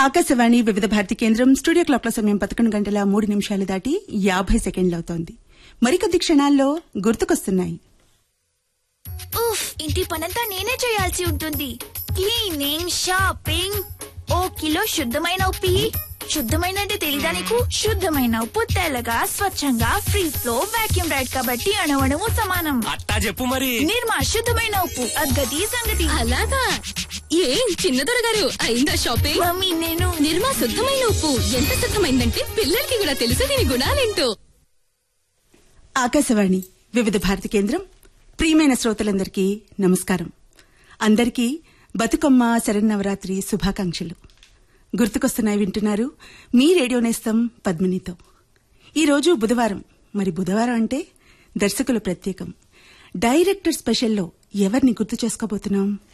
ఆకాశవాణి వివిధ భారతి కేంద్రం స్టూడియో క్లాక్ల సమయం పదకొండు గంటల మూడు నిమిషాలు దాటి యాభై సెకండ్లవుతోంది మరికొద్ది క్షణాల్లో గుర్తుకొస్తున్నాయి ఉఫ్ ఇంటి పనంతా నేనే చేయాల్సి ఉంటుంది క్లీనింగ్ షాపింగ్ ఓ కిలో శుద్ధమైన ఉప్పి శుద్ధమైన అంటే తెలీదా నీకు శుద్ధమైన ఉప్పు తెల్లగా స్వచ్ఛంగా ఫ్రీ ఫ్లో వాక్యూమ్ రైడ్ కాబట్టి అణవణము సమానం అట్టా చెప్పు మరి నిర్మా శుద్ధమైన ఉప్పు అద్గతి సంగతి అలాగా ఏం చిన్నదొర గారు అయిందా షాపింగ్ మమ్మీ నేను నిర్మా శుద్ధమైన ఉప్పు ఎంత శుద్ధమైందంటే పిల్లలకి కూడా తెలుసు దీని గుణాలేంటో ఆకాశవాణి వివిధ భారతి కేంద్రం ప్రియమైన శ్రోతలందరికీ నమస్కారం అందరికీ బతుకమ్మ శరన్నవరాత్రి శుభాకాంక్షలు గుర్తుకొస్తున్నాయి వింటున్నారు మీ రేడియో నేస్తం పద్మినితో ఈరోజు బుధవారం మరి బుధవారం అంటే దర్శకుల ప్రత్యేకం డైరెక్టర్ స్పెషల్లో ఎవరిని గుర్తు చేసుకోబోతున్నాం